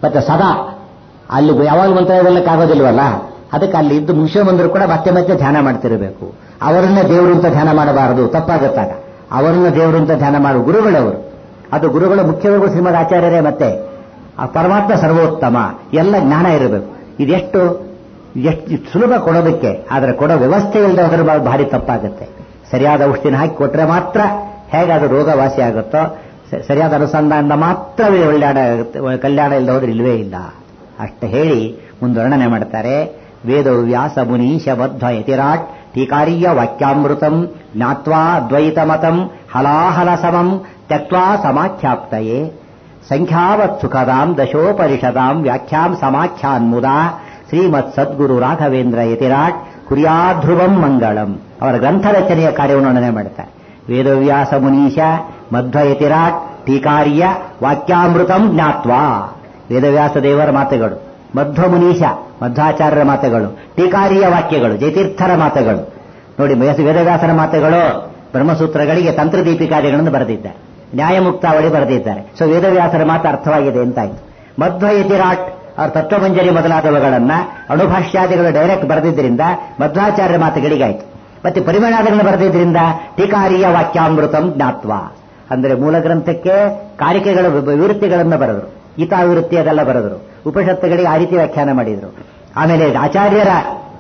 ಮತ್ತೆ ಸದಾ ಅಲ್ಲಿ ಯಾವಾಗ ಮಂತ್ರ ಇರಲಿಕ್ಕಾಗೋದಿಲ್ವಲ್ಲ ಅದಕ್ಕೆ ಅಲ್ಲಿ ಇದ್ದು ಮುಗಿಸೋ ಬಂದರೂ ಕೂಡ ಮತ್ತೆ ಮತ್ತೆ ಧ್ಯಾನ ಮಾಡ್ತಿರಬೇಕು ಅವರನ್ನ ದೇವರು ಅಂತ ಧ್ಯಾನ ಮಾಡಬಾರದು ತಪ್ಪಾಗುತ್ತಾಗ ಅವರನ್ನ ದೇವರು ಅಂತ ಧ್ಯಾನ ಮಾಡುವ ಗುರುಗಳವರು ಅದು ಗುರುಗಳ ಮುಖ್ಯವಾಗಿ ಶ್ರೀಮದ್ ಆಚಾರ್ಯರೇ ಮತ್ತೆ ಆ ಪರಮಾತ್ಮ ಸರ್ವೋತ್ತಮ ಎಲ್ಲ ಜ್ಞಾನ ಇರಬೇಕು ಇದೆಷ್ಟು ಎಷ್ಟು ಸುಲಭ ಕೊಡೋದಕ್ಕೆ ಆದರೆ ಕೊಡೋ ವ್ಯವಸ್ಥೆ ಇಲ್ಲದೆ ಹೋದ್ರೆ ಬಾ- ಭಾರಿ ತಪ್ಪಾಗುತ್ತೆ ಸರಿಯಾದ ಔಷಧಿನ ಹಾಕಿ ಕೊಟ್ರೆ ಮಾತ್ರ ಹೇಗೆ ಅದು ರೋಗ ವಾಸಿ ಆಗುತ್ತೋ ಸ- ಸರಿಯಾದ ಅನುಸಂಧಾನದ ಮಾತ್ರ ಒಳ್ಳೆಯಾಡ ಕಲ್ಯಾಣ ಇಲ್ಲದೆ ಹೋದ್ರೆ ಇಲ್ವೇ ಇಲ್ಲ ಅಷ್ಟು ಹೇಳಿ ಮುಂದುವರ್ಣನೆ ಮಾಡ್ತಾರೆ ವೇದ ವ್ಯಾಸ ಮುನೀಶ ಬದ್ಧ ಯತಿರಾಟ್ ಟೀಕಾರ್ಯ ವಾಕ್ಯಾಮೃತಂ ಜ್ಞಾತ್ವಾ ಅದ್ವೈತಮತಂ ಹಲಾಹಲ ಸಮಂ ತ್ಯಕ್ವಾ ಸಮಾಖ್ಯಾಪ್ತಯೇ ಸಂಖ್ಯಾವತ್ ಸುಖದಾಂ ದಶೋಪರಿಷದಾಂ ವ್ಯಾಖ್ಯಾಂ ಸಮಾಖ್ಯಾನ್ಮುದಾ ಶ್ರೀಮತ್ ಸದ್ಗುರು ರಾಘವೇಂದ್ರ ಯತಿರಾಟ್ ಕುರ್ಯಾಧ್ರುವಂ ಮಂಗಳಂ ಅವರ ಗ್ರಂಥ ರಚನೆಯ ಕಾರ್ಯವನ್ನು ವರ್ಣನೆ ಮಾಡ್ತಾರೆ ವೇದವ್ಯಾಸ ಮುನೀಶ ಮಧ್ವ ಯತಿರಾಟ್ ಟೀಕಾರ್ಯ ವಾಕ್ಯಾಮೃತಂ ಜ್ಞಾತ್ವಾ ವೇದವ್ಯಾಸ ದೇವರ ಮಾತುಗಳು ಮಧ್ವ ಮುನೀಶ ಮಧ್ವಾಚಾರ್ಯರ ಮಾತುಗಳು ಟೀಕಾರಿಯ ವಾಕ್ಯಗಳು ಜಯತೀರ್ಥರ ಮಾತುಗಳು ನೋಡಿ ವೇದ- ವೇದವ್ಯಾಸರ ಮಾತುಗಳು ಬ್ರಹ್ಮಸೂತ್ರಗಳಿಗೆ ತಂತ್ರದೀಪಿಕಾದಿಗಳನ್ನು ಬರೆದಿದ್ದಾರೆ ನ್ಯಾಯಮುಕ್ತಾವಳಿ ಬರೆದಿದ್ದಾರೆ ಸೊ ವೇದವ್ಯಾಸರ ಮಾತು ಅರ್ಥವಾಗಿದೆ ಅಂತಾಯ್ತು ಮಧ್ವ ಯತಿರಾಟ್ ಅವ್ರ ತತ್ವಮಂಜರಿ ಮೊದಲಾದವುಗಳನ್ನ ಅಣುಭಾಷ್ಯಾದಿಗಳು ಡೈರೆಕ್ಟ್ ಬರೆದಿದ್ದರಿಂದ ಮಧ್ವಾಚಾರ್ಯರ ಮಾತುಗಳಿಗಾಯ್ತು ಮತ್ತೆ ಪರಿಮಾಣಾದಿಗಳನ್ನು ಬರೆದಿದ್ದರಿಂದ ಟೀಕಾರಿಯ ವಾಕ್ಯಾಮೃತಂ ಜ್ಞಾತ್ವ ಅಂದ್ರೆ ಮೂಲ ಗ್ರಂಥಕ್ಕೆ ಕಾರಿಕೆಗಳ ವಿ- ವಿವೃತ್ತಿಗಳನ್ನು ಬರೆದರು ಗೀತಾವಿವೃತ್ತಿ ಅದೆಲ್ಲ ಬರೆದರು ಉಪನಿಷತ್ತುಗಳಿಗೆ ಆ ರೀತಿ ವ್ಯಾಖ್ಯಾನ ಮಾಡಿದರು ಆಮೇಲೆ ಆಚಾರ್ಯರ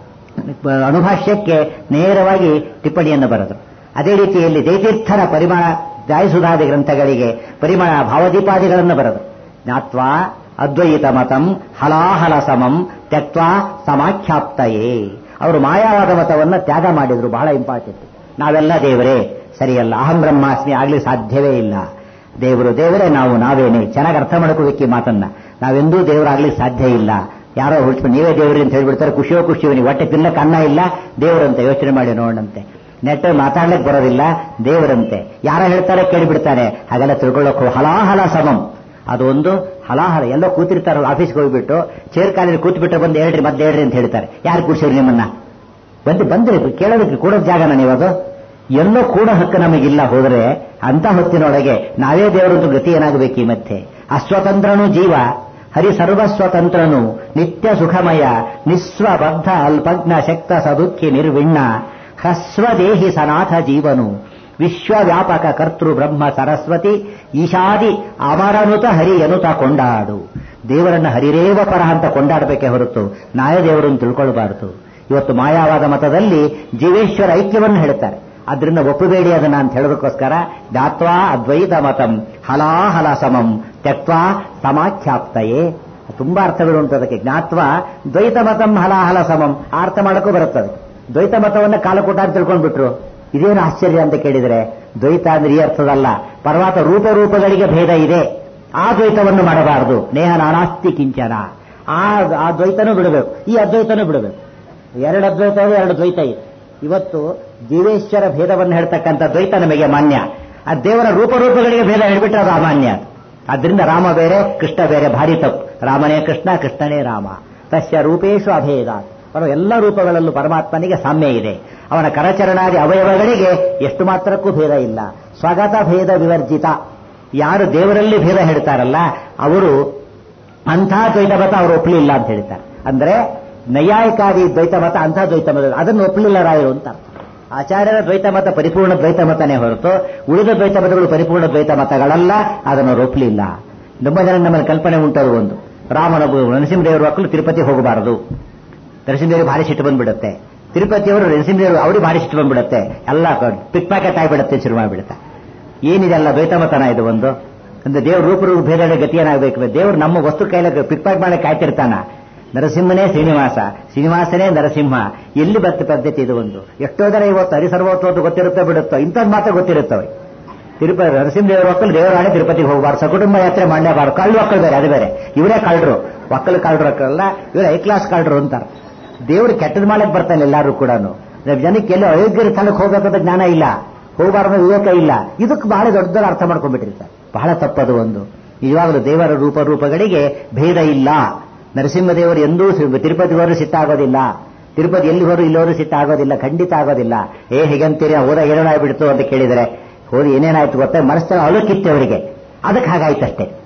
ಅನುಭಾಷ್ಯಕ್ಕೆ ನೇರವಾಗಿ ಟಿಪ್ಪಣಿಯನ್ನು ಬರೆದರು ಅದೇ ರೀತಿಯಲ್ಲಿ ಜಯತೀರ್ಥರ ಪರಿಮಳ ಜಾಯಸುಧಾದಿ ಗ್ರಂಥಗಳಿಗೆ ಪರಿಮಳ ಭಾವದೀಪಾದಿಗಳನ್ನು ಬರೆದರು ಜ್ಞಾತ್ವಾ ಅದ್ವೈತ ಮತಂ ಹಲಾಹಲ ಸಮಂ ತ್ಯಕ್ವಾ ಸಮಾಖ್ಯಾಪ್ತಯೇ ಅವರು ಮಾಯಾವಾದ ಮತವನ್ನು ತ್ಯಾಗ ಮಾಡಿದ್ರು ಬಹಳ ಇಂಪಾರ್ಟೆಂಟ್ ನಾವೆಲ್ಲ ದೇವರೇ ಸರಿಯಲ್ಲ ಅಹಂ ಬ್ರಹ್ಮಾಸ್ಮಿ ಆಗ್ಲಿಕ್ಕೆ ಸಾಧ್ಯವೇ ಇಲ್ಲ ದೇವರು ದೇವರೇ ನಾವು ನಾವೇನೆ ಚೆನ್ನಾಗಿ ಅರ್ಥ ಮಾಡ್ಕೋಬೇಕು ಈ ಮಾತನ್ನ ನಾವೆಂದೂ ದೇವರಾಗ್ಲಿಕ್ಕೆ ಸಾಧ್ಯ ಇಲ್ಲ ಯಾರೋ ಹುಡ್ಸ್ಕೊಂಡು ನೀವೇ ದೇವರಿ ಅಂತ ಹೇಳ್ಬಿಡ್ತಾರೆ ಖುಷಿಯೋ ಖುಷಿಯೋ ನೀವು ಹೊಟ್ಟೆ ತಿನ್ನಕ್ಕೆ ಅನ್ನ ಇಲ್ಲ ದೇವರಂತೆ ಯೋಚನೆ ಮಾಡಿ ನೋಡಂತೆ ನೆಟ್ಟ ಮಾತಾಡ್ಲಿಕ್ಕೆ ಬರೋದಿಲ್ಲ ದೇವರಂತೆ ಯಾರ ಹೇಳ್ತಾರೆ ಕೇಳಿಬಿಡ್ತಾರೆ ಹಾಗೆಲ್ಲ ತಿಳ್ಕೊಳ್ಳೋಕೆ ಹಲಾಹಲ ಸಮಂ ಅದು ಒಂದು ಹಲಾಹಲ ಎಲ್ಲೋ ಕೂತಿರ್ತಾರೆ ಆಫೀಸ್ಗೆ ಹೋಗ್ಬಿಟ್ಟು ಚೇರ್ ಕಾಲಿಗೆ ಕೂತ್ಬಿಟ್ರೆ ಬಂದು ಹೇಳ್ರಿ ಮತ್ತೆ ಹೇಳ್ರಿ ಅಂತ ಹೇಳ್ತಾರೆ ಯಾರು ಕೂರ್ಸಿರಿ ನಿಮ್ಮನ್ನ ಬಂದು ಬಂದ್ರಿ ಕೇಳೋದಕ್ಕೆ ಕೂಡೋದ್ ಜಾಗನ ನೀವದು ಎಲ್ಲೋ ಕೂಡ ಹಕ್ಕು ನಮಗಿಲ್ಲ ಹೋದ್ರೆ ಅಂತ ಹೊತ್ತಿನೊಳಗೆ ನಾವೇ ದೇವರದ್ದು ಗತಿ ಏನಾಗಬೇಕು ಈ ಮಧ್ಯೆ ಅಸ್ವತಂತ್ರನು ಜೀವ ಹರಿ ಸರ್ವಸ್ವತಂತ್ರನು ನಿತ್ಯ ಸುಖಮಯ ನಿಸ್ವಬದ್ಧ ಅಲ್ಪಜ್ಞ ಶಕ್ತ ಸದುಃಖಿ ನಿರ್ವಿಣ್ಣ ಹ್ರಸ್ವದೇಹಿ ಸನಾಥ ಜೀವನು ವಿಶ್ವವ್ಯಾಪಕ ಕರ್ತೃ ಬ್ರಹ್ಮ ಸರಸ್ವತಿ ಈಶಾದಿ ಅಮರನುತ ಹರಿ ಎನುತ ಕೊಂಡಾಡು ದೇವರನ್ನ ಹರಿರೇವ ಪರ ಅಂತ ಕೊಂಡಾಡಬೇಕೆ ಹೊರತು ನಾಯ ದೇವರನ್ನು ತಿಳ್ಕೊಳ್ಬಾರದು ಇವತ್ತು ಮಾಯಾವಾದ ಮತದಲ್ಲಿ ಜೀವೇಶ್ವರ ಐಕ್ಯವನ್ನು ಹೇಳ್ತಾರೆ ಅದರಿಂದ ಒಪ್ಪಬೇಡಿ ಅದನ್ನ ಅಂತ ಹೇಳೋದಕ್ಕೋಸ್ಕರ ದಾತ್ವಾ ಅದ್ವೈತ ಮತಂ ಹಲಾಹಲ ಸಮಂ ತ್ಯಕ್ವಾ ಸಮಾಖ್ಯಾಪ್ತಯೇ ತುಂಬಾ ಅರ್ಥಗಳು ಉಂಟು ಅದಕ್ಕೆ ಜ್ಞಾತ್ವ ದ್ವೈತ ಮತಂ ಹಲಾಹಲ ಸಮಂ ಆ ಅರ್ಥ ಮಾಡಕ್ಕೂ ಬರುತ್ತದೆ ದ್ವೈತ ಮತವನ್ನ ಕಾಲಕೂಟ ಅಂತ ತಿಳ್ಕೊಂಡ್ಬಿಟ್ರು ಇದೇನು ಆಶ್ಚರ್ಯ ಅಂತ ಕೇಳಿದ್ರೆ ದ್ವೈತ ಅಂದ್ರೆ ಈ ಅರ್ಥದಲ್ಲ ಪರ್ವತ ರೂಪ ರೂಪಗಳಿಗೆ ಭೇದ ಇದೆ ಆ ದ್ವೈತವನ್ನು ಮಾಡಬಾರದು ನೇಹ ನಾನಾಸ್ತಿ ಕಿಂಚನ ಆ ಆ ದ್ವೈತನೂ ಬಿಡಬೇಕು ಈ ಅದ್ವೈತನೂ ಬಿಡಬೇಕು ಎರಡು ಅದ್ವೈತ ಇದೆ ಎರಡು ದ್ವೈತ ಇದೆ ಇವತ್ತು ಜೀವೇಶ್ವರ ಭೇದವನ್ನು ಹೇಳ್ತಕ್ಕಂಥ ದ್ವೈತ ನಮಗೆ ಮಾನ್ಯ ಆ ದೇವರ ರೂಪರೂಪಗಳಿಗೆ ಭೇದ ಹೇಳ್ಬಿಟ್ರೆ ಅದು ಅಮಾನ್ಯ ಅದರಿಂದ ರಾಮ ಬೇರೆ ಕೃಷ್ಣ ಬೇರೆ ಭಾರಿ ತಪ್ಪು ರಾಮನೇ ಕೃಷ್ಣ ಕೃಷ್ಣನೇ ರಾಮ ತಸ್ಯ ರೂಪೇಶು ಅಭೇದ ಅವರ ಎಲ್ಲ ರೂಪಗಳಲ್ಲೂ ಪರಮಾತ್ಮನಿಗೆ ಸಾಮ್ಯ ಇದೆ ಅವನ ಕರಚರಣಾದಿ ಅವಯವಗಳಿಗೆ ಎಷ್ಟು ಮಾತ್ರಕ್ಕೂ ಭೇದ ಇಲ್ಲ ಸ್ವಗತ ಭೇದ ವಿವರ್ಜಿತ ಯಾರು ದೇವರಲ್ಲಿ ಭೇದ ಹೇಳ್ತಾರಲ್ಲ ಅವರು ಅಂಥ ದ್ವೈತ ಮತ ಅವರು ಒಪ್ಪಲಿಲ್ಲ ಅಂತ ಹೇಳ್ತಾರೆ ಅಂದ್ರೆ ನೈಯಾಯಿಕಾದಿ ದ್ವೈತ ಮತ ಅಂಥ ದ್ವೈತ ಮತ ಅದನ್ನು ಒಪ್ಪಲಿಲ್ಲ ರಾಯರು ಅಂತ ಅರ್ಥ. ಆಚಾರ್ಯರ ದ್ವೈತ ಮತ ಪರಿಪೂರ್ಣ ದ್ವೈತ ಮತನೇ ಹೊರತು ಉಳಿದ ದ್ವೈತ ಮತಗಳು ಪರಿಪೂರ್ಣ ದ್ವೈತ ಮತಗಳಲ್ಲ ಅದನ್ನು ಅವರು ಒಪ್ಪಲಿಲ್ಲ ತುಂಬ ಜನ ನಮ್ಮಲ್ಲಿ ಕಲ್ಪನೆ ಉಂಟದು ಒಂದು ರಾಮನ ನರಸಿಂಹದೇವರ ಮಕ್ಕಳು ತಿರುಪತಿ ಹೋಗಬಾರದು ನರಸಿಂಹದೇವರು ಭಾರಿ ಸಿಟ್ಟು ಬಂದ್ಬಿಡುತ್ತೆ ತಿರುಪತಿಯವರು ನರಸಿಂಹದೇವರು ಅವ್ರಿಗೆ ಭಾರಿ ಸಿಟ್ಟು ಬಂದ್ಬಿಡುತ್ತೆ ಎಲ್ಲ ಪಿಕ್ ಪ್ಯಾಕೆಟ್ ಆಗಿಬಿಡುತ್ತೆ ಶುರು ಮಾಡಿಬಿಡುತ್ತೆ ಏನಿದೆ ಅಲ್ಲ ದ್ವೈತಮತನ ಇದು ಒಂದು ಅಂದ್ರೆ ದೇವ್ರ ರೂಪರು ಭೇದ ಗತಿ ಏನಾಗಬೇಕು ದೇವ್ರು ನಮ್ಮ ವಸ್ತು ಕೈಲ ಪಿಕ್ ಪ್ಯಾಕ್ ಮಾಡಕ್ಕೆ ಕಾಯ್ತಿರ್ತಾನ ನರಸಿಂಹನೇ ಶ್ರೀನಿವಾಸ ಶ್ರೀನಿವಾಸನೇ ನರಸಿಂಹ ಎಲ್ಲಿ ಬತ್ತ ಪದ್ಧತಿ ಇದು ಒಂದು ಎಷ್ಟೋ ಜನ ಇವತ್ತು ಹರಿಸರ್ವತ್ವ ಅಂತ ಗೊತ್ತಿರುತ್ತೋ ಬಿಡುತ್ತೋ ಇಂಥದ್ದು ಮಾತ್ರ ಗೊತ್ತಿರುತ್ತವೆ ತಿರುಪತಿ ನರಸಿಂಹದೇವರ ಮಕ್ಕಳು ದೇವರಾಣೆ ತಿರುಪತಿಗೆ ಹೋಗಬಾರ್ದು ಸಕುಟುಂಬ ಯಾತ್ರೆ ಮಾಡಲೇಬಾರ್ದು ಕಳ್ಳು ಮಕ್ಕಳು ಬೇರೆ ಅದು ಬೇರೆ ಇವರೇ ಕಳ್ಳರು ಮಕ್ಕಳು ಕಳ್ಳರು ಮಕ್ಕಳಲ್ಲ ಇವರು ಐ ಕ್ಲಾಸ್ ಕಳ್ಳರು ಅಂತಾರೆ ದೇವರು ಕೆಟ್ಟದ್ ಮಾಡಕ್ ಬರ್ತಾನೆ ಎಲ್ಲರೂ ಕೂಡ ಜನಕ್ಕೆ ಎಲ್ಲೋ ಅಯೋಗ್ಯ ಸ್ಥಳಕ್ಕೆ ಹೋಗಬೇಕಂತ ಜ್ಞಾನ ಇಲ್ಲ ಹೋಗಬಾರ್ದು ವಿವೇಕ ಇಲ್ಲ ಇದಕ್ಕೆ ಬಹಳ ದೊಡ್ಡ ಅರ್ಥ ಮಾಡ್ಕೊಂಡ್ಬಿಟ್ಟಿರ್ತಾರೆ ಬಹಳ ತಪ್ಪದು ಒಂದು ನಿಜವಾಗಲೂ ದೇವರ ರೂಪ ರೂಪಗಳಿಗೆ ಭೇದ ಇಲ್ಲ ನರಸಿಂಹದೇವರು ಎಂದೂ ತಿರುಪತಿ ಹೋದ್ರು ಸಿಟ್ಟಾಗೋದಿಲ್ಲ ತಿರುಪತಿ ಎಲ್ಲಿ ಹೋದ್ರು ಇಲ್ಲೋರು ಸಿಟ್ಟಾಗೋದಿಲ್ಲ ಖಂಡಿತ ಆಗೋದಿಲ್ಲ ಏ ಹೇಗಂತೀರಿ ಹೋದ ಏನೇನಾಗ್ಬಿಡ್ತು ಅಂತ ಕೇಳಿದರೆ ಹೋಗಿ ಏನೇನಾಯ್ತು ಗೊತ್ತಾ ಮನಸ್ಸಲ್ಲಿ ಅಳುಕಿತ್ತು ಅವರಿಗೆ ಅದಕ್ಕೆ ಹಾಗಾಯ್ತಷ್ಟೇ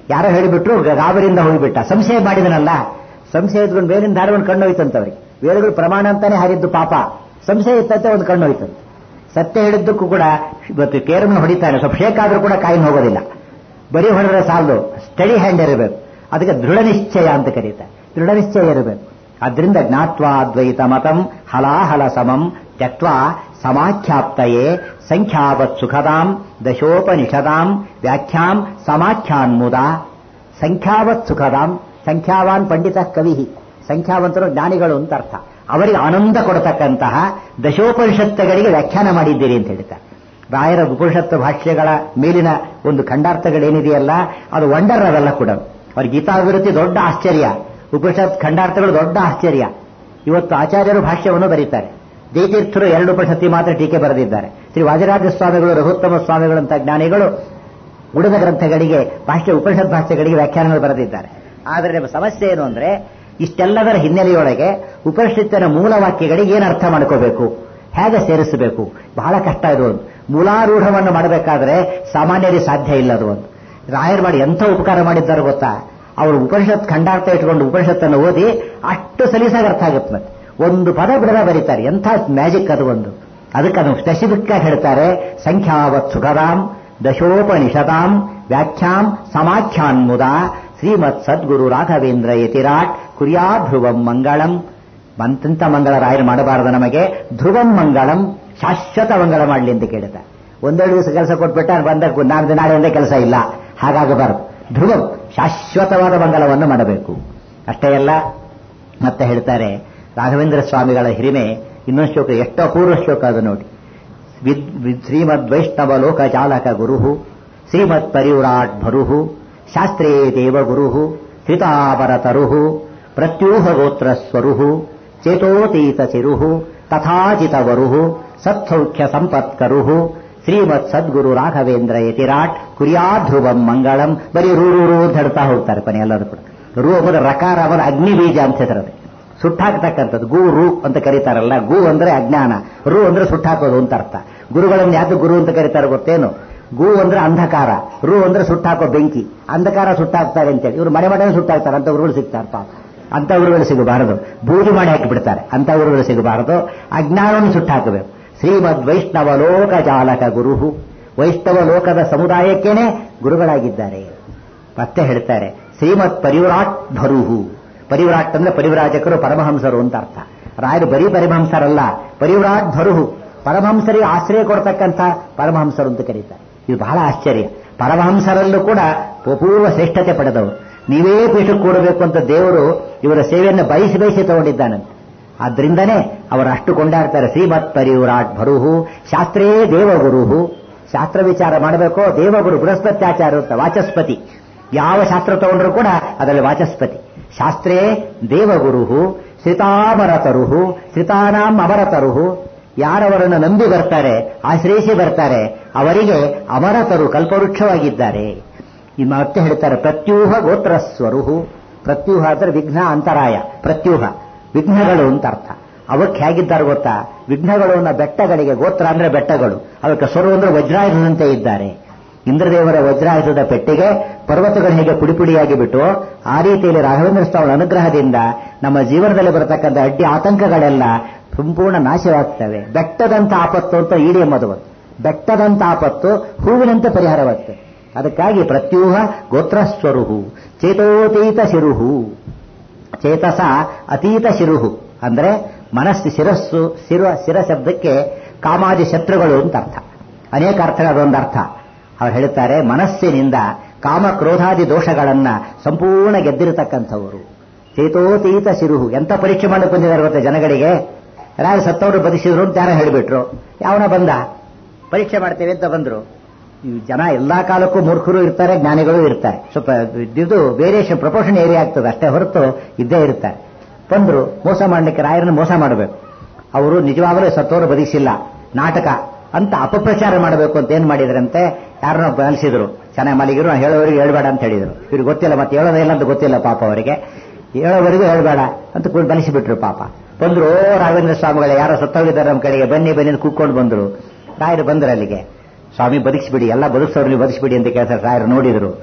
ಯಾರೋ ಹೇಳಿಬಿಟ್ರು ಗಾಬರಿಯಿಂದ ಹೋಗಿಬಿಟ್ಟ ಸಂಶಯ ಮಾಡಿದನಲ್ಲ ಸಂಶಯ ಇದ್ಕೊಂಡು ಬೇರಿಂದ ದಾರಿ ಒಂದು ಕಣ್ಣೋಯ್ತಂತವ್ರಿಗೆ ವೇದಗಳು ಪ್ರಮಾಣ ಅಂತಾನೆ ಹಾರಿದ್ದು ಪಾಪ ಸಂಶಯ ಇತ್ತಂತೆ ಒಂದು ಕಣ್ಣೋಯ್ತಂತೆ ಸತ್ಯ ಹೇಳಿದ್ದಕ್ಕೂ ಕೂಡ ಇವತ್ತು ಕೇರನ್ನು ಹೊಡಿತಾನೆ ಸ್ವಲ್ಪ ಶೇಕ್ ಆದ್ರೂ ಕೂಡ ಕಾಯಿನ ಹೋಗೋದಿಲ್ಲ ಬರೀ ಹೊಡೆದ್ರೆ ಸಾಲದು ಸ್ಟಡಿ ಹ್ಯಾಂಡ್ ಇರಬೇಕು ಅದಕ್ಕೆ ದೃಢ ನಿಶ್ಚಯ ಅಂತ ಕರೀತಾರೆ ದೃಢ ನಿಶ್ಚಯ ಇರಬೇಕು ಅದರಿಂದ ಜ್ಞಾತ್ವಾ ಅದ್ವೈತ ಮತಂ ಹಲಾಹಲ ಸಮಂ ತ್ಯಕ್ವಾ ಸಮಾಖ್ಯಾಪ್ತಯೇ ಸಂಖ್ಯಾವತ್ ಸುಖದಾಂ ದಶೋಪನಿಷದಾಂ ವ್ಯಾಖ್ಯಾಂ ಸಮಾಖ್ಯಾನ್ಮುದ ಸಂಖ್ಯಾವತ್ ಸುಖದಾಂ ಸಂಖ್ಯಾವಾನ್ ಪಂಡಿತ ಕವಿ ಸಂಖ್ಯಾವಂತರು ಜ್ಞಾನಿಗಳು ಅಂತ ಅರ್ಥ ಅವರಿಗೆ ಆನಂದ ಕೊಡತಕ್ಕಂತಹ ದಶೋಪನಿಷತ್ತುಗಳಿಗೆ ವ್ಯಾಖ್ಯಾನ ಮಾಡಿದ್ದೀರಿ ಅಂತ ಹೇಳ್ತಾರೆ ರಾಯರ ಉಪನಿಷತ್ತು ಭಾಷ್ಯಗಳ ಮೇಲಿನ ಒಂದು ಖಂಡಾರ್ಥಗಳೇನಿದೆಯಲ್ಲ ಅದು ವಂಡರ್ ಅವೆಲ್ಲ ಕೂಡ ಅವ್ರ ಗೀತಾಭಿವೃದ್ಧಿ ದೊಡ್ಡ ಆಶ್ಚರ್ಯ ಉಪನಿಷತ್ ಖಂಡಾರ್ಥಗಳು ದೊಡ್ಡ ಆಶ್ಚರ್ಯ ಇವತ್ತು ಆಚಾರ್ಯರು ಭಾಷ್ಯವನ್ನು ಬರೀತಾರೆ ಜಯತೀರ್ಥರು ಎರಡು ಉಪನಿಷತ್ತಿ ಮಾತ್ರ ಟೀಕೆ ಬರೆದಿದ್ದಾರೆ ಶ್ರೀ ವಾಜರಾಜ ಸ್ವಾಮಿಗಳು ರಘುತ್ತಮ ಸ್ವಾಮಿಗಳಂತ ಜ್ಞಾನಿಗಳು ಉಳಿದ ಗ್ರಂಥಗಳಿಗೆ ಭಾಷ್ಯ ಉಪನಿಷತ್ ಭಾಷ್ಯಗಳಿಗೆ ವ್ಯಾಖ್ಯಾನಗಳು ಬರೆದಿದ್ದಾರೆ ಆದರೆ ನಿಮ್ಮ ಸಮಸ್ಯೆ ಏನು ಅಂದ್ರೆ ಇಷ್ಟೆಲ್ಲದರ ಹಿನ್ನೆಲೆಯೊಳಗೆ ಉಪನಿಷತ್ತಿನ ಮೂಲ ವಾಕ್ಯಗಳಿಗೆ ಏನು ಅರ್ಥ ಮಾಡ್ಕೋಬೇಕು ಹೇಗೆ ಸೇರಿಸಬೇಕು ಬಹಳ ಕಷ್ಟ ಇದು ಒಂದು ಮೂಲಾರೂಢವನ್ನು ಮಾಡಬೇಕಾದ್ರೆ ಸಾಮಾನ್ಯರಿಗೆ ಸಾಧ್ಯ ಇಲ್ಲ ಅದು ಒಂದು ರಾಯರ್ ಮಾಡಿ ಎಂಥ ಉಪಕಾರ ಮಾಡಿದ್ದಾರೆ ಗೊತ್ತಾ ಅವರು ಉಪನಿಷತ್ ಖಂಡಾರ್ಥ ಇಟ್ಕೊಂಡು ಉಪನಿಷತ್ತನ್ನು ಓದಿ ಅಷ್ಟು ಸಲೀಸಾಗಿ ಅರ್ಥ ಆಗುತ್ತೆ ಮತ್ತೆ ಒಂದು ಪದ ಬಿಡದ ಬರೀತಾರೆ ಎಂಥ ಮ್ಯಾಜಿಕ್ ಅದು ಒಂದು ಅದಕ್ಕೆ ಅದು ಸ್ಪೆಸಿಫಿಕ್ ಆಗಿ ಹೇಳ್ತಾರೆ ಸಂಖ್ಯಾವತ್ ಸುಖದಾಂ ದಶೋಪನಿಷದಾಂ ವ್ಯಾಖ್ಯಾಂ ಸಮಾಖ್ಯಾನ್ಮುದ ಶ್ರೀಮತ್ ಸದ್ಗುರು ರಾಘವೇಂದ್ರ ಯತಿರಾಟ್ ಕುರ್ಯಾ ಧ್ರುವಂ ಮಂಗಳಂ ಮಂತಂತ ಮಂಗಳ ರಾಯರು ಮಾಡಬಾರದು ನಮಗೆ ಧ್ರುವಂ ಮಂಗಳಂ ಶಾಶ್ವತ ಮಂಗಳ ಮಾಡಲಿ ಅಂತ ಕೇಳುತ್ತಾರೆ ಒಂದೆರಡು ದಿವಸ ಕೆಲಸ ಕೊಟ್ಬಿಟ್ಟ ಬಂದ ನಾಲ್ಕು ನಾಳೆಯಿಂದ ಕೆಲಸ ಇಲ್ಲ ಹಾಗಾಗಬಾರದು ಧ್ರುವಂ ಶಾಶ್ವತವಾದ ಮಂಗಲವನ್ನು ಮಾಡಬೇಕು ಅಷ್ಟೇ ಅಲ್ಲ ಮತ್ತೆ ಹೇಳ್ತಾರೆ ರಾಘವೇಂದ್ರ ಸ್ವಾಮಿಗಳ ಹಿರಿಮೆ ಇನ್ನೊಂದು ಶ್ಲೋಕ ಎಷ್ಟು ಅಪೂರ್ವ ಶ್ಲೋಕ ಅದು ನೋಡಿ ಶ್ರೀಮದ್ ವೈಷ್ಣವ ಲೋಕ ಚಾಲಕ ಗುರು ಶ್ರೀಮತ್ ಪರಿವ್ರಾಟ್ ಭರು ಶಾಸ್ತ್ರೇ ದೇವ ಗುರು ಶ್ರಿತಾಪರತರು ಪ್ರತ್ಯೂಹ ಗೋತ್ರ ಸ್ವರು ಚೇತೋತೀತ ಚಿರು ತಥಾಚಿತವರು ಸತ್ಸೌಖ್ಯ ಸಂಪತ್ಕರು ಶ್ರೀಮತ್ ಸದ್ಗುರು ರಾಘವೇಂದ್ರ ಯತಿರಾಟ್ ಕುರ್ಯಾ ಧ್ರುವಂ ಮಂಗಳಂ ಬರೀ ರೂ ರೂ ರೂ ಅಂತ ಹೇಳ್ತಾ ಹೋಗ್ತಾರೆ ಕೊನೆ ಎಲ್ಲರೂ ಕೂಡ ರೂ ಎಂಬುದು ರಕಾರ ಅವರ ಅಗ್ನಿ ಬೀಜ ಅಂತ ಹೆಸರದೆ ಸುಟ್ಟಾಕ್ತಕ್ಕಂಥದ್ದು ಗು ರು ಅಂತ ಕರೀತಾರಲ್ಲ ಗು ಅಂದ್ರೆ ಅಜ್ಞಾನ ರು ಅಂದ್ರೆ ಸುಟ್ಟಾಕೋದು ಅಂತ ಅರ್ಥ ಗುರುಗಳನ್ನು ಯಾಕೆ ಗುರು ಅಂತ ಕರೀತಾರೆ ಗೊತ್ತೇನು ಗು ಅಂದ್ರೆ ಅಂಧಕಾರ ರು ಅಂದ್ರೆ ಸುಟ್ಟಾಕೋ ಬೆಂಕಿ ಅಂಧಕಾರ ಸುಟ್ಟಾಕ್ತಾರೆ ಅಂತೇಳಿ ಇವರು ಮನೆ ಮನೆ ಸುಟ್ಟಾಕ್ತಾರೆ ಅಂತ ಗುರುಗಳು ಸಿಗ್ತಾರೆ ಪಾಪ ಅಂತ ಗುರುಗಳು ಸಿಗಬಾರದು ಬೂದು ಮಾಡಿ ಹಾಕಿಬಿಡ್ತಾರೆ ಅಂತ ಗುರುಗಳು ಸಿಗಬಾರದು ಅಜ್ಞಾನವನ್ನು ಸುಟ್ಟಾಕಬೇಕು ಶ್ರೀಮದ್ ವೈಷ್ಣವ ಲೋಕ ಚಾಲಕ ಗುರು ವೈಷ್ಣವ ಲೋಕದ ಸಮುದಾಯಕ್ಕೇನೆ ಗುರುಗಳಾಗಿದ್ದಾರೆ ಮತ್ತೆ ಹೇಳ್ತಾರೆ ಶ್ರೀಮತ್ ಪರಿವ್ರಾಟ್ ಭರುಹು ಪರಿವ್ರಾಟ್ ಅಂದ್ರೆ ಪರಿವ್ರಾಜಕರು ಪರಮಹಂಸರು ಅಂತ ಅರ್ಥ ರಾಯರು ಬರೀ ಪರಮಹಂಸರಲ್ಲ ಪರಿವ್ರಾಟ್ ಭರುಹು ಪರಮಹಂಸರಿಗೆ ಆಶ್ರಯ ಕೊಡ್ತಕ್ಕಂಥ ಪರಮಹಂಸರು ಅಂತ ಕರೀತಾರೆ ಇದು ಬಹಳ ಆಶ್ಚರ್ಯ ಪರಮಹಂಸರಲ್ಲೂ ಕೂಡ ಅಪೂರ್ವ ಶ್ರೇಷ್ಠತೆ ಪಡೆದವರು ನೀವೇ ಪೀಠಕ್ಕೆ ಕೂಡಬೇಕು ಅಂತ ದೇವರು ಇವರ ಸೇವೆಯನ್ನು ಬಯಸಿ ಬಯಸಿ ತಗೊಂಡಿದ್ದಾನಂತೆ ಆದ್ರಿಂದನೇ ಅವರು ಅಷ್ಟು ಕೊಂಡಾಡ್ತಾರೆ ಶ್ರೀಮತ್ ಪರಿವ್ರಾಟ್ ಭರುಹು ಶಾಸ್ತ್ರೇ ದೇವಗುರುಹು ಶಾಸ್ತ್ರ ವಿಚಾರ ಮಾಡಬೇಕು ದೇವಗುರು ಬೃಹಸ್ಪತ್ಯಾಚಾರ ಅಂತ ವಾಚಸ್ಪತಿ ಯಾವ ಶಾಸ್ತ್ರ ತಗೊಂಡ್ರು ಕೂಡ ಅದರಲ್ಲಿ ವಾಚಸ್ಪತಿ ಶಾಸ್ತ್ರೇ ದೇವಗುರುಹು ಶ್ರಿತಾಮರತರುಹು ಶ್ರಿತಾನಾಂ ಅಮರತರುಹು ಯಾರವರನ್ನು ನಂಬಿ ಬರ್ತಾರೆ ಆಶ್ರಯಿಸಿ ಬರ್ತಾರೆ ಅವರಿಗೆ ಅಮರತರು ಕಲ್ಪವೃಕ್ಷವಾಗಿದ್ದಾರೆ ಈ ಮತ್ತೆ ಹೇಳ್ತಾರೆ ಪ್ರತ್ಯೂಹ ಗೋತ್ರಸ್ವರುಹು ಪ್ರತ್ಯೂಹ ಅಂದ್ರೆ ವಿಘ್ನ ಅಂತರಾಯ ಪ್ರತ್ಯೂಹ ವಿಘ್ನಗಳು ಅಂತ ಅರ್ಥ ಅವಕ್ಕೆ ಹೇಗಿದ್ದಾರೆ ಗೊತ್ತಾ ವಿಘ್ನಗಳು ಅನ್ನೋ ಬೆಟ್ಟಗಳಿಗೆ ಗೋತ್ರ ಅಂದ್ರೆ ಬೆಟ್ಟಗಳು ಅವಕ್ಕೆ ಸ್ವರು ಅಂದ್ರೆ ವಜ್ರಾಯುಧದಂತೆ ಇದ್ದಾರೆ ಇಂದ್ರದೇವರ ವಜ್ರಾಯುಧದ ಪೆಟ್ಟಿಗೆ ಪರ್ವತಗಳು ಹೇಗೆ ಪುಡಿಪುಡಿಯಾಗಿ ಬಿಟ್ಟು ಆ ರೀತಿಯಲ್ಲಿ ರಾಘವೇಂದ್ರ ಸ್ವಾಮಿ ಅನುಗ್ರಹದಿಂದ ನಮ್ಮ ಜೀವನದಲ್ಲಿ ಬರತಕ್ಕಂಥ ಅಡ್ಡಿ ಆತಂಕಗಳೆಲ್ಲ ಸಂಪೂರ್ಣ ನಾಶವಾಗ್ತವೆ ಬೆಟ್ಟದಂತ ಆಪತ್ತು ಅಂತ ಇಡಿ ಎಂಬುದು ಒಂದು ಬೆಟ್ಟದಂತ ಆಪತ್ತು ಹೂವಿನಂತೆ ಪರಿಹಾರವಾಗ್ತದೆ ಅದಕ್ಕಾಗಿ ಪ್ರತ್ಯೂಹ ಗೋತ್ರಸ್ವರುಹು ಚೇತೋತೀತ ಶಿರುಹು ಚೇತಸ ಅತೀತ ಶಿರುಹು ಅಂದ್ರೆ ಮನಸ್ಸು ಶಿರಸ್ಸು ಶಿರ ಶಿರ ಶಬ್ದಕ್ಕೆ ಕಾಮಾದಿ ಶತ್ರುಗಳು ಅಂತ ಅರ್ಥ ಅನೇಕ ಅರ್ಥಗಳು ಅದೊಂದು ಅರ್ಥ ಅವ್ರು ಹೇಳುತ್ತಾರೆ ಮನಸ್ಸಿನಿಂದ ಕಾಮ ಕ್ರೋಧಾದಿ ದೋಷಗಳನ್ನ ಸಂಪೂರ್ಣ ಗೆದ್ದಿರತಕ್ಕಂಥವರು ಚೇತೋತೀತ ಶಿರುಹು ಎಂತ ಪರೀಕ್ಷೆ ಮಾಡಕ್ಕೆ ಬಂದಿದ್ದಾರೆ ಗೊತ್ತೆ ಜನಗಳಿಗೆ ರಾಯ ಸತ್ತವರು ಬದುಕಿಸಿದ್ರು ಅಂತ ಯಾರೋ ಹೇಳಿಬಿಟ್ರು ಯಾವನ ಬಂದ ಪರೀಕ್ಷೆ ಮಾಡ್ತೇವೆ ಅಂತ ಬಂದ್ರು ಈ ಜನ ಎಲ್ಲಾ ಕಾಲಕ್ಕೂ ಮೂರ್ಖರು ಇರ್ತಾರೆ ಜ್ಞಾನಿಗಳು ಇರ್ತಾರೆ ಸ್ವಲ್ಪ ಇದು ವೇರಿಯೇಷನ್ ಪ್ರಪೋರ್ಷನ್ ಏರಿಯಾ ಆಗ್ತದೆ ಅಷ್ಟೇ ಹೊರತು ಇದ್ದೇ ಇರ್ತಾರೆ ಬಂದ್ರು ಮೋಸ ಮಾಡಲಿಕ್ಕೆ ರಾಯರನ್ನು ಮೋಸ ಮಾಡಬೇಕು ಅವರು ನಿಜವಾಗಲೂ ಸತ್ತವರು ಬದುಕಿಸಿಲ್ಲ ನಾಟಕ ಅಂತ ಅಪಪ್ರಚಾರ ಮಾಡಬೇಕು ಅಂತ ಏನ್ ಮಾಡಿದ್ರಂತೆ ಯಾರನ್ನೋ ಬಲಿಸಿದ್ರು ಚೆನ್ನಾಗಿ ಮಲಗಿರು ಹೇಳೋವರೆಗೂ ಹೇಳ್ಬೇಡ ಅಂತ ಹೇಳಿದ್ರು ಇವ್ರಿಗೆ ಗೊತ್ತಿಲ್ಲ ಮತ್ತೆ ಹೇಳೋದೇ ಇಲ್ಲ ಅಂತ ಗೊತ್ತಿಲ್ಲ ಪಾಪ ಅವರಿಗೆ ಹೇಳೋವರೆಗೂ ಹೇಳ್ಬೇಡ ಅಂತ ಕೂಡ ಬಲಿಸಿಬಿಟ್ರು ಪಾಪ ಬಂದ್ರು ಓ ರಾಘವೇಂದ್ರ ಸ್ವಾಮಿಗಳೇ ಯಾರೋ ಸತ್ತೋಗಿದ್ದಾರೆ ನಮ್ಮ ಕಡೆಗೆ ಬನ್ನಿ ಬನ್ನಿ ಅಂತ ಕೂತ್ಕೊಂಡು ಬಂದ್ರು ರಾಯರು ಬಂದ್ರು ಅಲ್ಲಿಗೆ ಸ್ವಾಮಿ ಬದುಕಿಸ್ಬಿಡಿ ಎಲ್ಲ ಬದುಕಿಸೋರು ನೀವು ಬದುಕಿಸ್ಬಿಡಿ ಅಂತ ಕೇಳ್ತಾರೆ ರಾಯರು ನೋಡಿದ್ರು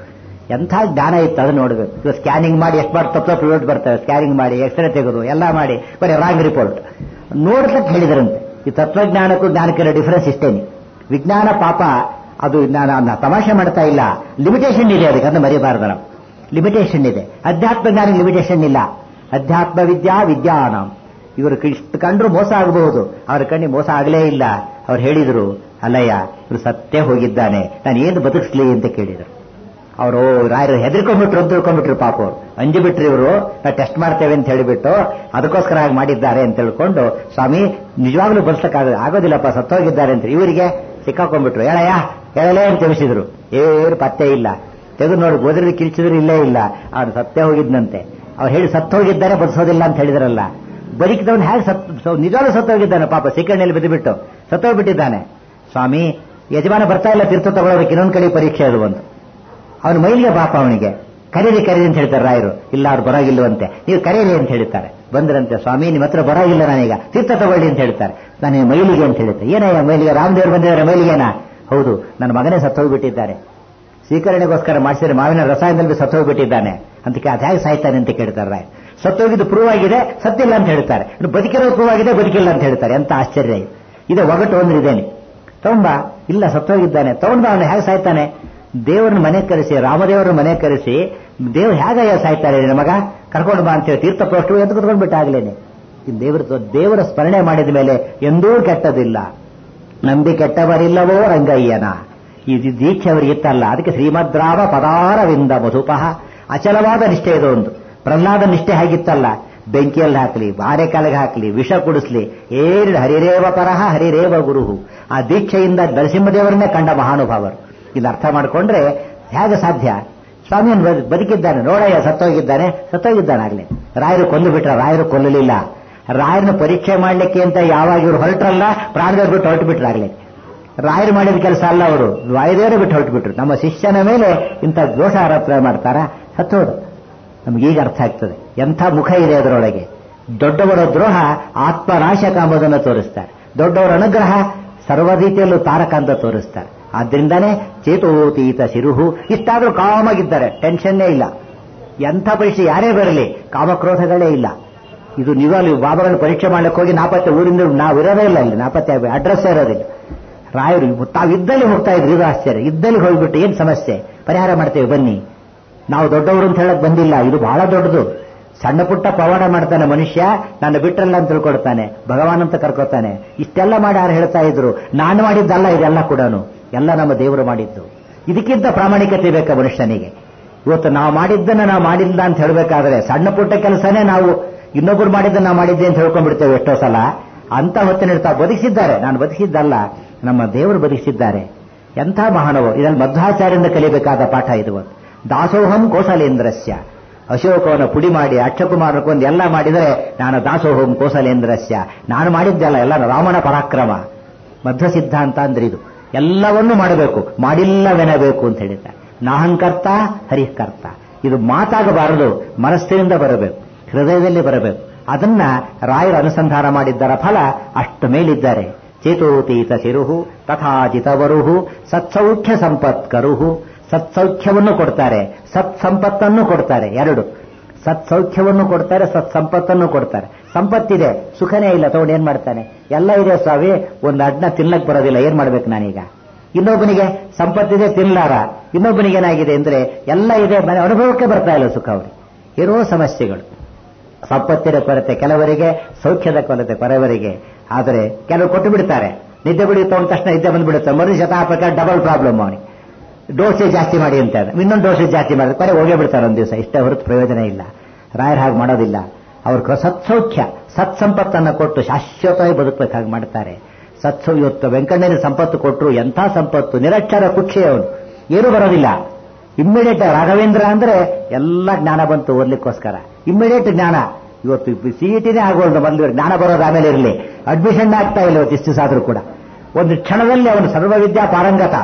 ಎಂಥ ಜ್ಞಾನ ಇತ್ತು ಅದನ್ನ ನೋಡಬೇಕು ಇವಾಗ ಸ್ಕ್ಯಾನಿಂಗ್ ಮಾಡಿ ಎಷ್ಟು ಮಾಡಿ ತಪ್ಪು ತಪ್ಪು ರಿಪೋರ್ಟ್ ಬರ್ತವೆ ಸ್ಕ್ಯಾನಿಂಗ್ ಮಾಡಿ ಎಕ್ಸ್ರೇ ತೆಗೆದು ಎಲ್ಲ ಮಾಡಿ ಬರೀ ರಾಂಗ್ ರಿಪೋರ್ಟ್ ನೋಡ್ಲಿಕ್ಕೆ ಹೇಳಿದ್ರಂತೆ ಈ ತತ್ವಜ್ಞಾನಕ್ಕೂ ಜ್ಞಾನಕ್ಕಿರೋ ಡಿಫರೆನ್ಸ್ ಇಷ್ಟೇನೆ ವಿಜ್ಞಾನ ಪಾಪ ಅದು ನಾನು ತಮಾಷೆ ಮಾಡ್ತಾ ಇಲ್ಲ ಲಿಮಿಟೇಷನ್ ಇದೆ ಅದಕ್ಕೆ ಅದನ್ನ ಮರಿಬಾರ್ದು ನಾವು ಲಿಮಿಟೇಷನ್ ಇದೆ ಅಧ್ಯಾತ್ಮ ಜ್ಞಾನ ಲಿಮಿಟೇಷನ್ ಇಲ್ಲ ಅಧ್ಯಾತ್ಮ ವಿದ್ಯಾ ವಿದ್ಯಾನ ಇವರು ಇಷ್ಟು ಕಂಡ್ರು ಮೋಸ ಆಗಬಹುದು ಅವ್ರ ಕಣ್ಣಿ ಮೋಸ ಆಗಲೇ ಇಲ್ಲ ಅವ್ರು ಹೇಳಿದ್ರು ಅಲ್ಲಯ್ಯ ಇವರು ಸತ್ಯ ಹೋಗಿದ್ದಾನೆ ನಾನು ಏನು ಬದುಕಿಸ್ಲಿ ಅಂತ ಕೇಳಿದರು ಅವರು ರಾಯರು ಹೆದರ್ಕೊಂಡ್ಬಿಟ್ರು ಅಂತ ತಿಳ್ಕೊಂಡ್ಬಿಟ್ರು ಪಾಪ ಅವರು ಅಂಜು ಬಿಟ್ರು ಇವರು ನಾವು ಟೆಸ್ಟ್ ಮಾಡ್ತೇವೆ ಅಂತ ಹೇಳಿಬಿಟ್ಟು ಅದಕ್ಕೋಸ್ಕರ ಹಾಗೆ ಮಾಡಿದ್ದಾರೆ ಅಂತ ತಿಳ್ಕೊಂಡು ಸ್ವಾಮಿ ನಿಜವಾಗ್ಲೂ ಬದುಕಕ್ಕಾಗ ಆಗೋದಿಲ್ಲಪ್ಪ ಸತ್ತೋಗಿದ್ದಾರೆ ಅಂತ ಇವರಿಗೆ ಸಿಕ್ಕಾಕೊಂಡ್ಬಿಟ್ರು ಹೇಳಯ್ಯ ಹೇಳಲೇ ಅಂತ ತಿಳಿಸಿದ್ರು ಏನು ಪತ್ತೆ ಇಲ್ಲ ತೆಗೆದು ನೋಡಿ ಗೋದ್ರಲ್ಲಿ ಕಿಲ್ಚಿದ್ರು ಇಲ್ಲೇ ಇಲ್ಲ ಅವ್ರು ಸತ್ಯ ಹೋಗಿದ್ನಂತೆ ಅವ್ರು ಹೇಳಿ ಸತ್ತು ಹೋಗಿದ್ದಾರೆ ಬದುಸೋದಿಲ್ಲ ಅಂತ ಹೇಳಿದ್ರಲ್ಲ ಬದುಕಿದವನು ಹೇಗೆ ಸತ್ ನಿಜವಾಗ್ಲೂ ಸತ್ತೋಗಿದ್ದಾನೆ ಪಾಪ ಸಿಕ್ಕಣ್ಣಲ್ಲಿ ಬಿದ್ದುಬಿಟ್ಟು ಸತ್ತೋಗ್ಬಿಟ್ಟಿದ್ದಾನೆ ಸ್ವಾಮಿ ಯಜಮಾನ ಬರ್ತಾ ಇಲ್ಲ ತೀರ್ಥ ತಗೊಳ್ಳೋದಕ್ಕೆ ಇನ್ನೊಂದು ಕಡೆ ಪರೀಕ್ಷೆ ಅದು ಒಂದು ಅವನ ಮೈಲಿಗೆ ಪಾಪ ಅವನಿಗೆ ಕರೀರಿ ಕರೀರಿ ಅಂತ ಹೇಳ್ತಾರೆ ರಾಯರು ಇಲ್ಲ ಅವ್ರು ಬರಾಗಿಲ್ವಂತೆ ನೀವು ಕರೀರಿ ಅಂತ ಹೇಳ್ತಾರೆ ಬಂದ್ರಂತೆ ಸ್ವಾಮಿ ನಿಮ್ಮ ಹತ್ರ ಬರಾಗಿಲ್ಲ ನಾನೀಗ ತೀರ್ಥ ತಗೊಳ್ಳಿ ಅಂತ ಹೇಳ್ತಾರೆ ನಾನು ಮೈಲಿಗೆ ಅಂತ ಹೇಳುತ್ತೆ ಏನಯ್ಯ ಮೈಲಿಗೆ ರಾಮದೇವರು ಬಂದಿದ್ದಾರೆ ಮೈಲಿಗೆನಾ ಹೌದು ನನ್ನ ಮಗನೇ ಸತ್ತೋಗ್ಬಿಟ್ಟಿದ್ದಾರೆ ಸ್ವೀಕರಣೆಗೋಸ್ಕರ ಮಾಡಿಸಿದ್ರೆ ಮಾವಿನ ರಸಾಯನದಲ್ಲಿ ಸತ್ತೋಗ್ಬಿಟ್ಟಿದ್ದಾನೆ ಅದಕ್ಕೆ ಅದು ಹೇಗೆ ಸಾಯ್ತಾನೆ ಅಂತ ಕೇಳ್ತಾರೆ ರಾಯ್ ಸತ್ತೋಗಿದ್ದು ಪ್ರೂವ್ ಆಗಿದೆ ಸತ್ತಿಲ್ಲ ಅಂತ ಹೇಳ್ತಾರೆ ಬದುಕಿರೋ ಪ್ರೂವ್ ಆಗಿದೆ ಬದುಕಿಲ್ಲ ಅಂತ ಹೇಳ್ತಾರೆ ಎಂತ ಆಶ್ಚರ್ಯ ಇದು ಒಗಟು ಒಂದು ಇದೇನೆ ತಗೊಂಬ ಇಲ್ಲ ಸತ್ತೋಗಿದ್ದಾನೆ ತಗೊಂಡು ಅವನು ಹೇಗೆ ಸಾಯ್ತಾನೆ ದೇವರನ್ನ ಮನೆ ಕರೆಸಿ ರಾಮದೇವರ ಮನೆ ಕರೆಸಿ ದೇವ್ರು ಹೇಗಯ್ಯ ಸಾಯ್ತಾರೆ ನಿನ್ನ ಮಗ ಕರ್ಕೊಂಡು ಬಾ ಅಂತೇಳಿ ತೀರ್ಥ ಪ್ರೋಷ್ಟು ಎದ್ದು ಕುತ್ಕೊಂಡ್ಬಿಟ್ಟ ಆಗ್ಲೇನೆ ದೇವರ ದೇವರ ಸ್ಮರಣೆ ಮಾಡಿದ ಮೇಲೆ ಎಂದೂ ಕೆಟ್ಟದಿಲ್ಲ ನಂಬಿ ಕೆಟ್ಟವರಿಲ್ಲವೋ ರಂಗಯ್ಯನ ಈ ದೀಕ್ಷೆ ಅವರಿಗೆ ಇತ್ತಲ್ಲ ಅದಕ್ಕೆ ಶ್ರೀಮದ್ರಾಮ ಪದಾರವಿಂದ ಮಧುಪಃ ಅಚಲವಾದ ನಿಷ್ಠೆ ಇದು ಒಂದು ಪ್ರಹ್ಲಾದ ನಿಷ್ಠೆ ಹೇಗಿತ್ತಲ್ಲ ಬೆಂಕಿಯಲ್ಲಿ ಹಾಕಲಿ ಬಾರೆ ಕಾಲಿಗೆ ಹಾಕಲಿ ವಿಷ ಕುಡಿಸ್ಲಿ ಏರಿದ ಹರಿರೇವ ಪರಹ ಹರಿರೇವ ಗುರುಹು ಆ ದೀಕ್ಷೆಯಿಂದ ನರಸಿಂಹದೇವರನ್ನೇ ಕಂಡ ಮಹಾನುಭಾವರು ಇಲ್ಲಿ ಅರ್ಥ ಮಾಡಿಕೊಂಡ್ರೆ ಹೇಗೆ ಸಾಧ್ಯ ಸ್ವಾಮಿಯನ್ನು ಬದುಕಿದ್ದಾನೆ ನೋಡಯ್ಯ ಸತ್ತೋಗಿದ್ದಾನೆ ಸತ್ತೋಗಿದ್ದಾನಾಗ್ಲಿ ರಾಯರು ಕೊಂದು ಬಿಟ್ರ ರಾಯರು ಕೊಲ್ಲಲಿಲ್ಲ ರಾಯರನ್ನು ಪರೀಕ್ಷೆ ಮಾಡಲಿಕ್ಕೆ ಅಂತ ಯಾವಾಗ ಇವರು ಹೊರಟ್ರಲ್ಲ ಪ್ರಾಣದೇವ್ರು ಬಿಟ್ಟು ಹೊರಟು ಬಿಟ್ರಾಗ್ಲಿ ರಾಯರು ಮಾಡಿದ ಕೆಲಸ ಅಲ್ಲ ಅವರು ವಾಯುದೇವರು ಬಿಟ್ಟು ಹೊರಟು ಬಿಟ್ರು ನಮ್ಮ ಶಿಷ್ಯನ ಮೇಲೆ ಇಂಥ ದೋಷ ಆರೋಪ ಮಾಡ್ತಾರ ಸತ್ತೋದು ನಮಗೀಗ ಅರ್ಥ ಆಗ್ತದೆ ಎಂಥ ಮುಖ ಇದೆ ಅದರೊಳಗೆ ದೊಡ್ಡವರ ದ್ರೋಹ ಆತ್ಮನಾಶಕ ಎಂಬುದನ್ನು ತೋರಿಸ್ತಾರೆ ದೊಡ್ಡವರ ಅನುಗ್ರಹ ಸರ್ವ ರೀತಿಯಲ್ಲೂ ತಾರಕ ಅಂತ ತೋರಿಸ್ತಾರೆ ಆದ್ರಿಂದಾನೇ ಚೇತೋತೀತ ಶಿರುಹು ಇಷ್ಟಾದ್ರೂ ಕಾಮಾಗಿದ್ದಾರೆ ಟೆನ್ಷನ್ನೇ ಇಲ್ಲ ಎಂಥ ಪರೀಕ್ಷೆ ಯಾರೇ ಬರಲಿ ಕಾಮಕ್ರೋಧಗಳೇ ಇಲ್ಲ ಇದು ನಿಜವಾಗ್ಲೂ ಬಾಬಾಗಳನ್ನು ಪರೀಕ್ಷೆ ಮಾಡ್ಲಿಕ್ಕೆ ಹೋಗಿ ನಾಪತ್ತೆ ಊರಿಂದ ನಾವು ಇರೋದೇ ಇಲ್ಲ ಇಲ್ಲಿ ನಾಪತ್ತೆ ಅಡ್ರೆಸ್ ಇರೋದಿಲ್ಲ ರಾಯರು ತಾವಿದ್ದಲ್ಲಿ ಹೋಗ್ತಾ ಇದ್ರು ಇದು ಆಶ್ಚರ್ಯ ಇದ್ದಲ್ಲಿ ಹೋಗ್ಬಿಟ್ಟು ಏನ್ ಸಮಸ್ಯೆ ಪರಿಹಾರ ಮಾಡ್ತೇವೆ ಬನ್ನಿ ನಾವು ದೊಡ್ಡವರು ಅಂತ ಹೇಳಕ್ ಬಂದಿಲ್ಲ ಇದು ಬಹಳ ದೊಡ್ಡದು ಸಣ್ಣ ಪುಟ್ಟ ಪವಾಡ ಮಾಡ್ತಾನೆ ಮನುಷ್ಯ ನನ್ನ ಬಿಟ್ರಲ್ಲ ಅಂತ ತಿಳ್ಕೊಡ್ತಾನೆ ಭಗವಾನ್ ಅಂತ ಕರ್ಕೋತಾನೆ ಇಷ್ಟೆಲ್ಲ ಮಾಡಿ ಯಾರು ಹೇಳ್ತಾ ಇದ್ರು ನಾನು ಮಾಡಿದ್ದಲ್ಲ ಇದೆಲ್ಲ ಕೂಡ ಎಲ್ಲ ನಮ್ಮ ದೇವರು ಮಾಡಿದ್ದು ಇದಕ್ಕಿಂತ ಪ್ರಾಮಾಣಿಕತೆ ಬೇಕಾ ಮನುಷ್ಯನಿಗೆ ಇವತ್ತು ನಾವು ಮಾಡಿದ್ದನ್ನ ನಾವು ಮಾಡಿಲ್ಲ ಅಂತ ಹೇಳಬೇಕಾದ್ರೆ ಸಣ್ಣ ಪುಟ್ಟ ಕೆಲಸನೇ ನಾವು ಇನ್ನೊಬ್ರು ಮಾಡಿದ್ದ ನಾವು ಮಾಡಿದ್ದೆ ಅಂತ ಹೇಳ್ಕೊಂಡ್ಬಿಡ್ತೇವೆ ಎಷ್ಟೋ ಸಲ ಅಂತ ಹೊತ್ತಿನ ತಾವು ಬದುಕಿಸಿದ್ದಾರೆ ನಾನು ಬದುಕಿದ್ದಲ್ಲ ನಮ್ಮ ದೇವರು ಬದುಕಿಸಿದ್ದಾರೆ ಎಂಥ ಮಹಾನವ ಇದರಲ್ಲಿ ಮಧ್ವಾಚಾರ್ಯರಿಂದ ಕಲಿಬೇಕಾದ ಪಾಠ ಇದು ದಾಸೋಹಂ ಕೋಸಲೇಂದ್ರಸ್ಯ ಅಶೋಕವನ್ನು ಪುಡಿ ಮಾಡಿ ಅಕ್ಷಕುಮಾರಕ್ಕೊಂದು ಎಲ್ಲ ಮಾಡಿದರೆ ನಾನು ದಾಸೋಹಂ ಕೋಸಲೇಂದ್ರಸ್ಯ ನಾನು ಮಾಡಿದ್ದಲ್ಲ ಎಲ್ಲ ರಾಮನ ಪರಾಕ್ರಮ ಮಧ್ವ ಸಿದ್ಧಾಂತ ಅಂದ್ರೆ ಇದು ಎಲ್ಲವನ್ನೂ ಮಾಡಬೇಕು ಮಾಡಿಲ್ಲವೆನಬೇಕು ಅಂತ ಹೇಳಿದ್ದಾರೆ ನಾಹಂಕರ್ತ ಹರಿಕರ್ತ ಇದು ಮಾತಾಗಬಾರದು ಮನಸ್ಸಿನಿಂದ ಬರಬೇಕು ಹೃದಯದಲ್ಲಿ ಬರಬೇಕು ಅದನ್ನ ರಾಯರು ಅನುಸಂಧಾನ ಮಾಡಿದ್ದರ ಫಲ ಅಷ್ಟು ಮೇಲಿದ್ದಾರೆ ಚೇತೋತೀತ ಶಿರುಹು ತಥಾಚಿತವರುಹು ಸತ್ಸೌಖ್ಯ ಸಂಪತ್ಕರುಹು ಸತ್ಸೌಖ್ಯವನ್ನು ಕೊಡ್ತಾರೆ ಸತ್ ಸಂಪತ್ತನ್ನು ಕೊಡ್ತಾರೆ ಎರಡು ಸತ್ಸೌಖ್ಯವನ್ನು ಕೊಡ್ತಾರೆ ಸತ್ ಸಂಪತ್ತನ್ನು ಕೊಡ್ತಾರೆ ಸಂಪತ್ತಿದೆ ಸುಖನೇ ಇಲ್ಲ ತಗೊಂಡು ಏನ್ ಮಾಡ್ತಾನೆ ಎಲ್ಲ ಇದೆ ಸ್ವಾಮಿ ಒಂದು ಅಡ್ನ ತಿನ್ಲಕ್ ಬರೋದಿಲ್ಲ ಏನ್ ಮಾಡ್ಬೇಕು ನಾನೀಗ ಇನ್ನೊಬ್ಬನಿಗೆ ಸಂಪತ್ತಿದೆ ತಿನ್ಲಾರ ಇನ್ನೊಬ್ಬನಿಗೆ ಏನಾಗಿದೆ ಅಂದ್ರೆ ಎಲ್ಲ ಇದೆ ಮನೆ ಅನುಭವಕ್ಕೆ ಬರ್ತಾ ಇಲ್ಲ ಸುಖ ಅವ್ರಿಗೆ ಇರೋ ಸಮಸ್ಯೆಗಳು ಸಂಪತ್ತಿನ ಕೊರತೆ ಕೆಲವರಿಗೆ ಸೌಖ್ಯದ ಕೊರತೆ ಕೊರವರಿಗೆ ಆದರೆ ಕೆಲವರು ಕೊಟ್ಟು ಬಿಡ್ತಾರೆ ನಿದ್ದೆ ಬಿಡಿ ತಗೊಂಡ ತಕ್ಷಣ ನಿದ್ದೆ ಬಂದ್ಬಿಡುತ್ತೆ ಮರು ಶತಾಪಕ ಡಬಲ್ ಪ್ರಾಬ್ಲಮ್ ಅವನಿಗೆ ಡೋಸೇಜ್ ಜಾಸ್ತಿ ಮಾಡಿ ಅಂತ ಇನ್ನೊಂದು ಡೋಸೇಜ್ ಜಾಸ್ತಿ ಮಾಡಿದ್ರೆ ಕೊನೆ ಹೋಗೇ ಬಿಡ್ತಾರೆ ಒಂದು ದಿವಸ ಇಷ್ಟೇ ಹೊರತು ಪ್ರಯೋಜನ ಇಲ್ಲ ರಾಯರ್ ಹಾಗೆ ಮಾಡೋದಿಲ್ಲ ಅವ್ರ ಸತ್ಸೌಖ್ಯ ಸತ್ಸಂಪತ್ತನ್ನು ಕೊಟ್ಟು ಶಾಶ್ವತವಾಗಿ ಬದುಕಬೇಕು ಹಾಗೆ ಮಾಡ್ತಾರೆ ಸತ್ಸೌ ಇವತ್ತು ವೆಂಕಣ್ಣನ ಸಂಪತ್ತು ಕೊಟ್ಟರು ಎಂಥ ಸಂಪತ್ತು ನಿರಕ್ಷರ ಕುಕ್ಷಿ ಅವನು ಏನೂ ಬರೋದಿಲ್ಲ ಇಮ್ಮಿಡಿಯೇಟ್ ರಾಘವೇಂದ್ರ ಅಂದ್ರೆ ಎಲ್ಲ ಜ್ಞಾನ ಬಂತು ಓದ್ಲಿಕ್ಕೋಸ್ಕರ ಇಮ್ಮಿಡಿಯೇಟ್ ಜ್ಞಾನ ಇವತ್ತು ಸಿಇಟಿನೇ ಆಗೋಲ್ದು ಮೊದಲು ಜ್ಞಾನ ಬರೋದು ಆಮೇಲೆ ಇರಲಿ ಅಡ್ಮಿಷನ್ ಆಗ್ತಾ ಇಲ್ಲ ಇವತ್ತು ಇಷ್ಟು ಸಾದ್ರು ಕೂಡ ಒಂದು ಕ್ಷಣದಲ್ಲಿ ಅವನು ಸರ್ವವಿದ್ಯಾ ಪಾರಂಗತ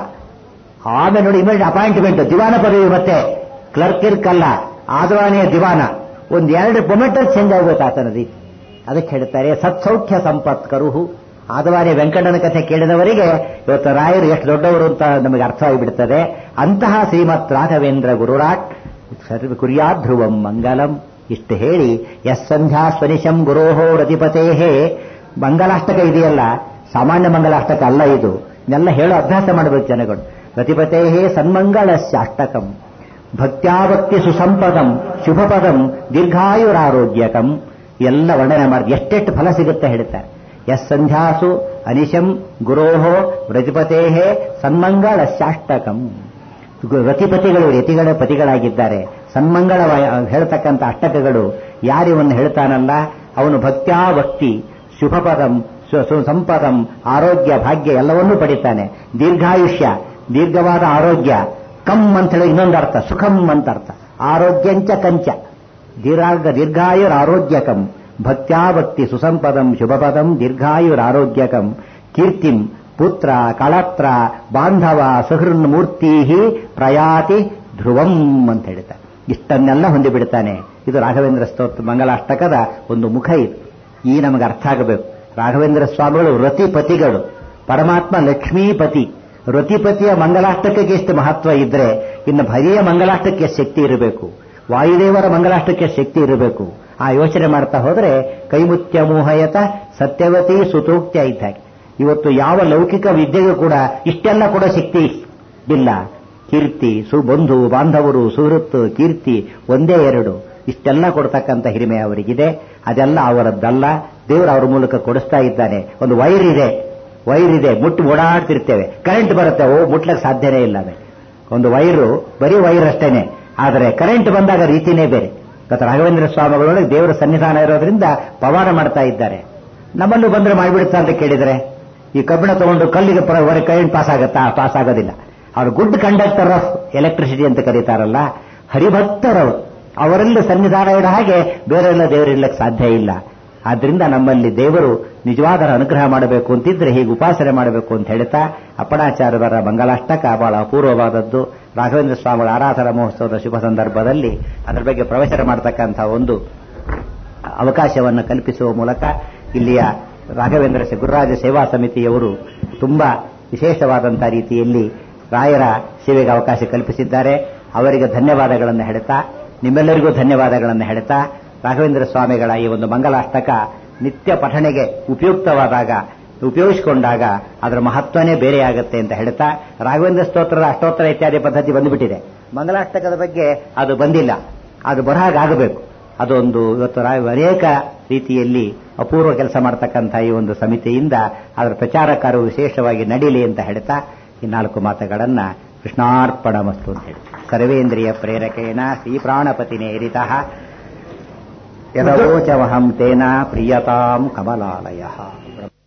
ಆಮೇಲೆ ನೋಡಿ ಇಮಿಡಿಯೇಟ್ ಅಪಾಯಿಂಟ್ಮೆಂಟ್ ದಿವಾನ ಪದವಿ ಮತ್ತೆ ಕ್ಲರ್ಕ್ ಇರ್ಕಲ್ಲ ಆದವಾಣಿಯ ದಿವಾನ ಒಂದ್ ಎರಡು ಮೊಮೆಂಟಲ್ಲಿ ಚೇಂಜ್ ಆಗ್ಬೇಕು ಆತನ ರೀತಿ ಅದಕ್ಕೆ ಹೇಳ್ತಾರೆ ಸತ್ಸೌಖ್ಯ ಸಂಪತ್ ಕರುಹು ಆದವಾರಿ ವೆಂಕಟನ ಕಥೆ ಕೇಳಿದವರಿಗೆ ಇವತ್ತು ರಾಯರು ಎಷ್ಟು ದೊಡ್ಡವರು ಅಂತ ನಮಗೆ ಅರ್ಥವಾಗಿಬಿಡ್ತದೆ ಅಂತಹ ಶ್ರೀಮತ್ ರಾಘವೇಂದ್ರ ಗುರುರಾಟ್ ಸರ್ವ ಕುರ್ಯಾತ್ ಧ್ರುವಂ ಮಂಗಲಂ ಇಷ್ಟು ಹೇಳಿ ಎಸ್ ಸಂಧ್ಯಾ ಸ್ವನಿಶಂ ಗುರೋಹೋ ರತಿಪತೇಹೇ ಮಂಗಲಾಷ್ಟಕ ಇದೆಯಲ್ಲ ಸಾಮಾನ್ಯ ಮಂಗಲಾಷ್ಟಕ ಅಲ್ಲ ಇದು ಇದನ್ನೆಲ್ಲ ಹೇಳೋ ಅಭ್ಯಾಸ ಮಾಡಬೇಕು ಜನಗಳು ರತಿಪತೇಹೇ ಸನ್ಮಂಗಳಸ್ಯ ಅಷ್ಟಕಂ ಭಕ್ತ್ಯಾಭಕ್ತಿ ಸುಸಂಪದಂ ಶುಭಪದಂ ದೀರ್ಘಾಯುರಾರೋಗ್ಯಕಂ ಎಲ್ಲ ವರ್ಣನೆ ಮಾಡಿ ಎಷ್ಟೆಷ್ಟು ಫಲ ಸಿಗುತ್ತೆ ಹೇಳ್ತಾರೆ ಎಸ್ ಸಂಧ್ಯಾಸು ಅನಿಶಂ ಗುರೋಹೋ ರತಿಪತೇಹೇ ಸನ್ಮಂಗಳಸ್ಯಾಷ್ಟಕಂ ರತಿಪತಿಗಳು ಯತಿಗಳ ಪತಿಗಳಾಗಿದ್ದಾರೆ ಸನ್ಮಂಗಳ ಹೇಳ್ತಕ್ಕಂಥ ಅಷ್ಟಕಗಳು ಯಾರಿವನ್ನು ಹೇಳ್ತಾನಲ್ಲ ಅವನು ಭಕ್ತ್ಯಾ ಭಕ್ತಿ ಶುಭಪದಂ ಸಂಪದಂ ಆರೋಗ್ಯ ಭಾಗ್ಯ ಎಲ್ಲವನ್ನೂ ಪಡಿತಾನೆ ದೀರ್ಘಾಯುಷ್ಯ ದೀರ್ಘವಾದ ಆರೋಗ್ಯ ಕಮ್ ಅಂತ ಹೇಳಿ ಇನ್ನೊಂದು ಅರ್ಥ ಸುಖಂ ಅಂತ ಅರ್ಥ ಆರೋಗ್ಯಂಚ ಕಂಚ ದೀರ್ಘ ದೀರ್ಘಾಯುರ್ ಆರೋಗ್ಯಕಂ ಭಕ್ತ್ಯಾಭಕ್ತಿ ಸುಸಂಪದಂ ಶುಭಪದಂ ದೀರ್ಘಾಯುರಾರೋಗ್ಯಕಂ ಕೀರ್ತಿಂ ಪುತ್ರ ಕಳತ್ರ ಬಾಂಧವ ಸುಹೃನ್ ಮೂರ್ತಿ ಪ್ರಯಾತಿ ಧ್ರುವಂ ಅಂತ ಹೇಳ್ತಾರೆ ಇಷ್ಟನ್ನೆಲ್ಲ ಹೊಂದಿಬಿಡ್ತಾನೆ ಇದು ರಾಘವೇಂದ್ರ ಸ್ತೋತ್ರ ಮಂಗಲಾಷ್ಟಕದ ಒಂದು ಮುಖ ಇದು ಈ ನಮಗೆ ಅರ್ಥ ಆಗಬೇಕು ರಾಘವೇಂದ್ರ ಸ್ವಾಮಿಗಳು ರತಿಪತಿಗಳು ಪರಮಾತ್ಮ ಲಕ್ಷ್ಮೀಪತಿ ರತಿಪತಿಯ ಮಂಗಲಾಷ್ಟಕಕ್ಕೆ ಎಷ್ಟು ಮಹತ್ವ ಇದ್ರೆ ಇನ್ನು ಭರಿಯ ಮಂಗಲಾಷ್ಟಕ್ಕೆ ಶಕ್ತಿ ಇರಬೇಕು ವಾಯುದೇವರ ಮಂಗಲಾಷ್ಟಕ್ಕೆ ಶಕ್ತಿ ಇರಬೇಕು ಆ ಯೋಚನೆ ಮಾಡ್ತಾ ಹೋದ್ರೆ ಕೈಮುತ್ಯ ಮೋಹಯತ ಸತ್ಯವತಿ ಸುತೋಕ್ತ್ಯ ಇದ್ದಾಗೆ ಇವತ್ತು ಯಾವ ಲೌಕಿಕ ವಿದ್ಯೆಗೂ ಕೂಡ ಇಷ್ಟೆಲ್ಲ ಕೂಡ ಶಕ್ತಿ ಇಲ್ಲ ಕೀರ್ತಿ ಸುಬಂಧು ಬಾಂಧವರು ಸುಹೃತ್ತು ಕೀರ್ತಿ ಒಂದೇ ಎರಡು ಇಷ್ಟೆಲ್ಲ ಕೊಡ್ತಕ್ಕಂಥ ಹಿರಿಮೆ ಅವರಿಗಿದೆ ಅದೆಲ್ಲ ಅವರದ್ದಲ್ಲ ದೇವರು ಅವರ ಮೂಲಕ ಕೊಡಿಸ್ತಾ ಇದ್ದಾನೆ ಒಂದು ವೈರ್ ಇದೆ ವೈರ್ ಇದೆ ಮುಟ್ಟು ಓಡಾಡ್ತಿರ್ತೇವೆ ಕರೆಂಟ್ ಬರುತ್ತೆ ಓ ಮುಟ್ಲಕ್ಕೆ ಸಾಧ್ಯನೇ ಇಲ್ಲ ಒಂದು ವೈರು ಬರೀ ವೈರ್ ಅಷ್ಟೇನೆ ಆದರೆ ಕರೆಂಟ್ ಬಂದಾಗ ರೀತಿನೇ ಬೇರೆ ಗತ ರಾಘವೇಂದ್ರ ಸ್ವಾಮಿಗಳೊಳಗೆ ದೇವರ ಸನ್ನಿಧಾನ ಇರೋದ್ರಿಂದ ಪವಾಡ ಮಾಡ್ತಾ ಇದ್ದಾರೆ ನಮ್ಮಲ್ಲೂ ಬಂದ್ರೆ ಮಾಡಿಬಿಡುತ್ತಾ ಅಂತ ಕೇಳಿದ್ರೆ ಈ ಕಬ್ಬಿಣ ತಗೊಂಡು ಕಲ್ಲಿಗೆ ಹೊರಗೆ ಕರೆಂಟ್ ಪಾಸ್ ಆಗುತ್ತಾ ಪಾಸ್ ಆಗೋದಿಲ್ಲ ಅವರು ಗುಡ್ ಕಂಡಕ್ಟರ್ ಆಫ್ ಎಲೆಕ್ಟ್ರಿಸಿಟಿ ಅಂತ ಕರೀತಾರಲ್ಲ ಹರಿಭಕ್ತರವರು ಅವರಲ್ಲಿ ಸನ್ನಿಧಾನ ಇರೋ ಹಾಗೆ ಬೇರೆಲ್ಲ ದೇವರಿರ್ಲಿಕ್ಕೆ ಸಾಧ್ಯ ಇಲ್ಲ ಆದ್ರಿಂದ ನಮ್ಮಲ್ಲಿ ದೇವರು ನಿಜವಾದ ಅನುಗ್ರಹ ಮಾಡಬೇಕು ಅಂತಿದ್ರೆ ಹೀಗೆ ಉಪಾಸನೆ ಮಾಡಬೇಕು ಅಂತ ಹೇಳ್ತಾ ಅಪ್ಪಣಾಚಾರ್ಯರ ಮಂಗಲಾಷ್ಟಕ ಬಹಳ ಅಪೂರ್ವವಾದದ್ದು ರಾಘವೇಂದ್ರ ಸ್ವಾಮಿಗಳ ಆರಾಧನಾ ಮಹೋತ್ಸವದ ಶುಭ ಸಂದರ್ಭದಲ್ಲಿ ಅದರ ಬಗ್ಗೆ ಪ್ರವಚನ ಮಾಡತಕ್ಕಂತಹ ಒಂದು ಅವಕಾಶವನ್ನು ಕಲ್ಪಿಸುವ ಮೂಲಕ ಇಲ್ಲಿಯ ರಾಘವೇಂದ್ರ ಗುರುರಾಜ ಸೇವಾ ಸಮಿತಿಯವರು ತುಂಬಾ ವಿಶೇಷವಾದಂತಹ ರೀತಿಯಲ್ಲಿ ರಾಯರ ಸೇವೆಗೆ ಅವಕಾಶ ಕಲ್ಪಿಸಿದ್ದಾರೆ ಅವರಿಗೆ ಧನ್ಯವಾದಗಳನ್ನು ಹೇಳ್ತಾ ನಿಮ್ಮೆಲ್ಲರಿಗೂ ಧನ್ಯವಾದಗಳನ್ನು ಹೇಳ್ತಾ ರಾಘವೇಂದ್ರ ಸ್ವಾಮಿಗಳ ಈ ಒಂದು ಮಂಗಲಾಷ್ಟಕ ನಿತ್ಯ ಪಠಣೆಗೆ ಉಪಯುಕ್ತವಾದಾಗ ಉಪಯೋಗಿಸಿಕೊಂಡಾಗ ಅದರ ಮಹತ್ವನೇ ಬೇರೆಯಾಗುತ್ತೆ ಅಂತ ಹೇಳ್ತಾ ರಾಘವೇಂದ್ರ ಸ್ತೋತ್ರದ ಅಷ್ಟೋತ್ತರ ಇತ್ಯಾದಿ ಪದ್ಧತಿ ಬಂದುಬಿಟ್ಟಿದೆ ಮಂಗಲಾಷ್ಟಕದ ಬಗ್ಗೆ ಅದು ಬಂದಿಲ್ಲ ಅದು ಬರಹಾಗಬೇಕು ಅದೊಂದು ಇವತ್ತು ಅನೇಕ ರೀತಿಯಲ್ಲಿ ಅಪೂರ್ವ ಕೆಲಸ ಮಾಡತಕ್ಕಂಥ ಈ ಒಂದು ಸಮಿತಿಯಿಂದ ಅದರ ಪ್ರಚಾರ ಕಾರ್ಯವು ವಿಶೇಷವಾಗಿ ನಡೀಲಿ ಅಂತ ಹೇಳ್ತಾ ಈ ನಾಲ್ಕು ಮಾತುಗಳನ್ನ ಕೃಷ್ಣಾರ್ಪಣ ಮಸ್ತು ಅಂತ ಹೇಳಿ ಸರ್ವೇಂದ್ರಿಯ ಪ್ರೇರಕೇನ ಶ್ರೀ ಪ್ರಾಣಪತಿನೇರಿತಃ ಯದವೋಚವಹಂ ತೇನ ಪ್ರಿಯತಾಂ ಕಮಲಾಲಯ